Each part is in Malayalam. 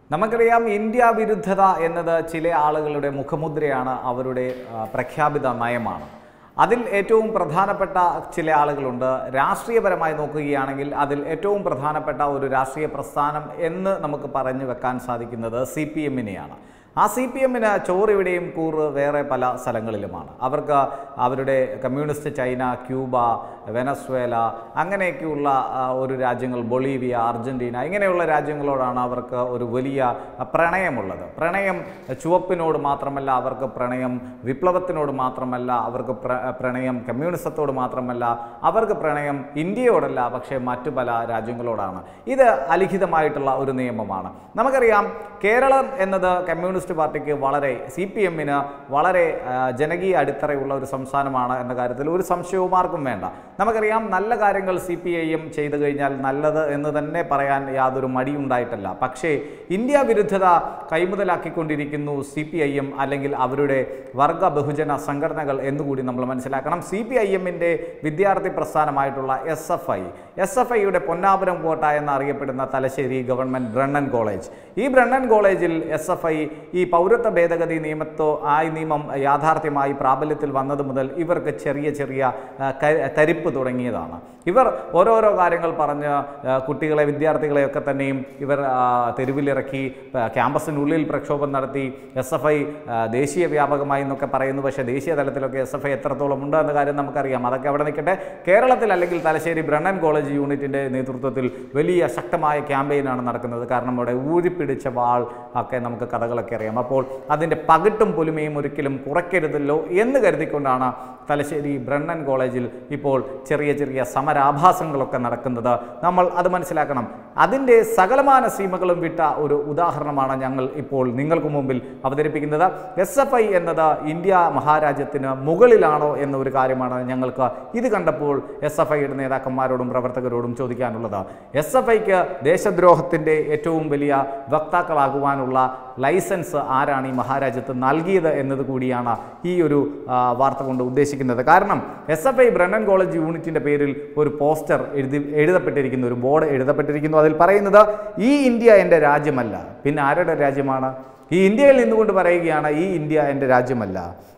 നമുക്കറിയാം ഇന്ത്യ വിരുദ്ധത എന്നത് ചില ആളുകളുടെ മുഖമുദ്രയാണ് അവരുടെ ആ, പ്രഖ്യാപിത നയമാണ് അതിൽ ഏറ്റവും പ്രധാനപ്പെട്ട ചില ആളുകളുണ്ട് രാഷ്ട്രീയപരമായി നോക്കുകയാണെങ്കിൽ അതിൽ ഏറ്റവും പ്രധാനപ്പെട്ട ഒരു രാഷ്ട്രീയ പ്രസ്ഥാനം എന്ന് നമുക്ക് പറഞ്ഞു വെക്കാൻ സാധിക്കുന്നത് സി പി എമ്മിനെയാണ് ആ സി പി എമ്മിന് ചോറിവിടെയും കൂറ് വേറെ പല സ്ഥലങ്ങളിലുമാണ് അവർക്ക് അവരുടെ കമ്മ്യൂണിസ്റ്റ് ചൈന ക്യൂബ വെനസ്വേല അങ്ങനെയൊക്കെയുള്ള ആ, ഒരു രാജ്യങ്ങൾ ബൊളീവിയ അർജന്റീന ഇങ്ങനെയുള്ള രാജ്യങ്ങളോടാണ് അവർക്ക് ഒരു വലിയ പ്രണയമുള്ളത് പ്രണയം ചുവപ്പിനോട് മാത്രമല്ല അവർക്ക് പ്രണയം വിപ്ലവത്തിനോട് മാത്രമല്ല അവർക്ക് പ്ര- പ്രണയം കമ്മ്യൂണിസത്തോട് മാത്രമല്ല അവർക്ക് പ്രണയം ഇന്ത്യയോടല്ല പക്ഷേ മറ്റു പല രാജ്യങ്ങളോടാണ് ഇത് അലിഖിതമായിട്ടുള്ള ഒരു നിയമമാണ് നമുക്കറിയാം കേരളം എന്നത് കമ്മ്യൂണിസ്റ്റ് പാർട്ടിക്ക് വളരെ സി പി എമ്മിന് വളരെ ആ, ജനകീയ അടിത്തറയുള്ള ഒരു സംസ്ഥാനമാണ് എന്ന കാര്യത്തിൽ ഒരു സംശയവും ആർക്കും വേണ്ട നമുക്കറിയാം നല്ല കാര്യങ്ങൾ സി പി ഐ എം ചെയ്തു കഴിഞ്ഞാൽ നല്ലത് എന്ന് തന്നെ പറയാൻ യാതൊരു മടിയുണ്ടായിട്ടല്ല പക്ഷേ ഇന്ത്യ വിരുദ്ധത കൈമുതലാക്കിക്കൊണ്ടിരിക്കുന്നു സി പി ഐ എം അല്ലെങ്കിൽ അവരുടെ വർഗ ബഹുജന സംഘടനകൾ എന്നുകൂടി നമ്മൾ മനസ്സിലാക്കണം സി പി ഐ എമ്മിൻ്റെ വിദ്യാർത്ഥി പ്രസ്ഥാനമായിട്ടുള്ള S F I S F ഐയുടെ പൊന്നാപുരം കോട്ട എന്നറിയപ്പെടുന്ന തലശ്ശേരി ഗവൺമെൻറ് ബ്രണ്ണൻ കോളേജ് ഈ ബ്രണ്ണൻ കോളേജിൽ എസ് എഫ് ഐ ഈ പൗരത്വ ഭേദഗതി നിയമത്തോ ആ നിയമം യാഥാർത്ഥ്യമായി പ്രാബല്യത്തിൽ വന്നത് മുതൽ ഇവർക്ക് ചെറിയ ചെറിയ ആ, ക- തരിപ്പ് തുടങ്ങിയതാണ് ഇവർ ഓരോരോ കാര്യങ്ങൾ പറഞ്ഞ് ആ, കുട്ടികളെ വിദ്യാർത്ഥികളെയൊക്കെ തന്നെയും ഇവർ ആ, തെരുവിലിറക്കി ആ, ക്യാമ്പസിനുള്ളിൽ പ്രക്ഷോഭം നടത്തി എസ് എഫ് ഐ ദേശീയ വ്യാപകമായി എന്നൊക്കെ പറയുന്നു പക്ഷേ ദേശീയ തലത്തിലൊക്കെ എസ് എഫ് ഐ എത്രത്തോളം ഉണ്ട് എന്ന കാര്യം നമുക്കറിയാം അതൊക്കെ അവിടെ നിൽക്കട്ടെ കേരളത്തിൽ അല്ലെങ്കിൽ തലശ്ശേരി ബ്രണ്ണൻ കോളേജ് യൂണിറ്റിൻ്റെ നേതൃത്വത്തിൽ വലിയ ശക്തമായ ക്യാമ്പയിനാണ് നടക്കുന്നത് കാരണം അവിടെ ഊരിപ്പിടിച്ച വാൾ ഒക്കെ നമുക്ക് കഥകളൊക്കെ അറിയാം അപ്പോൾ അതിൻ്റെ പകിട്ടും പൊലിമയും ഒരിക്കലും കുറയ്ക്കരുതല്ലോ എന്ന് കരുതിക്കൊണ്ടാണ് തലശ്ശേരി ബ്രണ്ണൻ കോളേജിൽ ഇപ്പോൾ ചെറിയ ചെറിയ സമരാഭാസങ്ങളൊക്കെ നടക്കുന്നത് നമ്മൾ അത് മനസ്സിലാക്കണം അതിൻ്റെ സകലമാന സീമകളും വിട്ട ഒരു ഉദാഹരണമാണ് ഞങ്ങൾ ഇപ്പോൾ നിങ്ങൾക്ക് മുമ്പിൽ അവതരിപ്പിക്കുന്നത് എസ് എഫ് ഐ എന്നത് ഇന്ത്യ മഹാരാജ്യത്തിന് മുകളിലാണോ എന്ന ഒരു കാര്യമാണ് ഞങ്ങൾക്ക് ഇത് കണ്ടപ്പോൾ എസ് എഫ് ഐയുടെ നേതാക്കന്മാരോടും പ്രവർത്തകരോടും ചോദിക്കാനുള്ളത് എസ് എഫ് ഐക്ക് ദേശദ്രോഹത്തിൻ്റെ ഏറ്റവും വലിയ വക്താക്കളാകുവാനുള്ള ലൈസൻസ് ആരാണ് ഈ മഹാരാജ്യത്ത് നൽകിയത് എന്നത് കൂടിയാണ് ഈ ഒരു ആ, വാർത്ത കൊണ്ട് ഉദ്ദേശിക്കുന്നത് കാരണം S F I Brennan college യൂണിറ്റിൻ്റെ പേരിൽ ഒരു പോസ്റ്റർ എഴുതി എഴുതപ്പെട്ടിരിക്കുന്നു ഒരു ബോർഡ് എഴുതപ്പെട്ടിരിക്കുന്നു അതിൽ പറയുന്നത് ഈ ഇന്ത്യ എൻ്റെ രാജ്യമല്ല പിന്നെ ആരുടെ രാജ്യമാണ് ഈ ഇന്ത്യയിൽ നിന്നുകൊണ്ട് പറയുകയാണ് ഈ ഇന്ത്യ എൻ്റെ രാജ്യമല്ല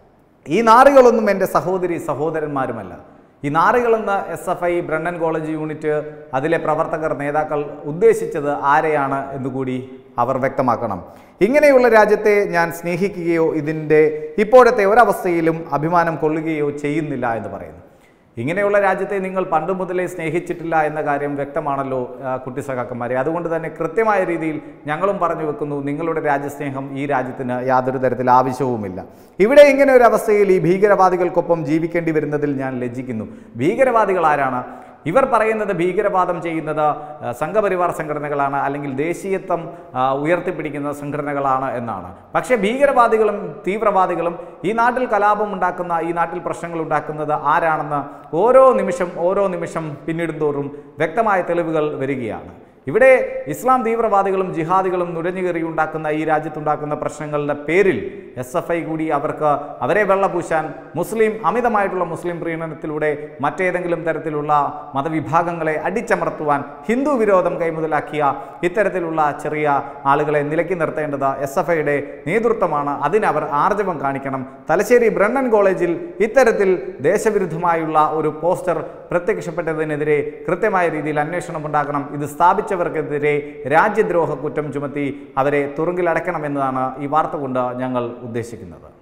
ഈ നാറികളൊന്നും എൻ്റെ സഹോദരി സഹോദരന്മാരുമല്ല ഈ നാറികളെന്ന് S F I Brennan college unit അതിലെ പ്രവർത്തകർ നേതാക്കൾ ഉദ്ദേശിച്ചത് ആരെയാണ് എന്നുകൂടി അവർ വ്യക്തമാക്കണം ഇങ്ങനെയുള്ള രാജ്യത്തെ ഞാൻ സ്നേഹിക്കുകയോ ഇതിൻ്റെ ഇപ്പോഴത്തെ ഒരവസ്ഥയിലും അഭിമാനം കൊള്ളുകയോ ചെയ്യുന്നില്ല എന്ന് പറയുന്നു ഇങ്ങനെയുള്ള രാജ്യത്തെ നിങ്ങൾ പണ്ട് മുതലേ സ്നേഹിച്ചിട്ടില്ല എന്ന കാര്യം വ്യക്തമാണല്ലോ ആ, കുട്ടി സഖാക്കന്മാരെ അതുകൊണ്ട് തന്നെ കൃത്യമായ രീതിയിൽ ഞങ്ങളും പറഞ്ഞു വെക്കുന്നു നിങ്ങളുടെ രാജ്യസ്നേഹം ഈ രാജ്യത്തിന് യാതൊരു തരത്തിൽ ആവശ്യവുമില്ല ഇവിടെ ഇങ്ങനെ ഒരു അവസ്ഥയിൽ ഈ ഭീകരവാദികൾക്കൊപ്പം ജീവിക്കേണ്ടി വരുന്നതിൽ ഞാൻ ലജ്ജിക്കുന്നു ഭീകരവാദികൾ ആരാണ് ഇവർ പറയുന്നത് ഭീകരവാദം ചെയ്യുന്നത് ആ, സംഘപരിവാർ സംഘടനകളാണ് അല്ലെങ്കിൽ ദേശീയത്വം ആ, ഉയർത്തിപ്പിടിക്കുന്ന സംഘടനകളാണ് എന്നാണ് പക്ഷേ ഭീകരവാദികളും തീവ്രവാദികളും ഈ നാട്ടിൽ കലാപം ഉണ്ടാക്കുന്ന ഈ നാട്ടിൽ പ്രശ്നങ്ങൾ ഉണ്ടാക്കുന്നത് ആരാണെന്ന് ഓരോ നിമിഷം ഓരോ നിമിഷം പിന്നിടുന്തോറും വ്യക്തമായ തെളിവുകൾ വരികയാണ് ഇവിടെ ഇസ്ലാം തീവ്രവാദികളും ജിഹാദികളും നുഴഞ്ഞുകയറി ഉണ്ടാക്കുന്ന ഈ രാജ്യത്തുണ്ടാക്കുന്ന പ്രശ്നങ്ങളുടെ പേരിൽ എസ് എഫ് ഐ കൂടി അവർക്ക് അവരെ വെള്ളപൂശാൻ മുസ്ലിം അമിതമായിട്ടുള്ള മുസ്ലിം പ്രീണനത്തിലൂടെ മറ്റേതെങ്കിലും തരത്തിലുള്ള മതവിഭാഗങ്ങളെ അടിച്ചമർത്തുവാൻ ഹിന്ദു വിരോധം കൈമുതലാക്കിയ ഇത്തരത്തിലുള്ള ചെറിയ ആളുകളെ നിലയ്ക്ക് നിർത്തേണ്ടത് എസ് എഫ് ഐയുടെ നേതൃത്വമാണ് അതിനവർ ആർജവം കാണിക്കണം തലശ്ശേരി ബ്രണ്ണൻ കോളേജിൽ ഇത്തരത്തിൽ ദേശവിരുദ്ധമായുള്ള ഒരു പോസ്റ്റർ പ്രത്യക്ഷപ്പെട്ടതിനെതിരെ കൃത്യമായ രീതിയിൽ അന്വേഷണം ഉണ്ടാക്കണം ഇത് സ്ഥാപിച്ചവർക്കെതിരെ രാജ്യദ്രോഹ കുറ്റം ചുമത്തി അവരെ തുറുങ്കിലടക്കണമെന്നതാണ് ഈ വാർത്ത കൊണ്ട് ഞങ്ങൾ ഉദ്ദേശിക്കുന്നത്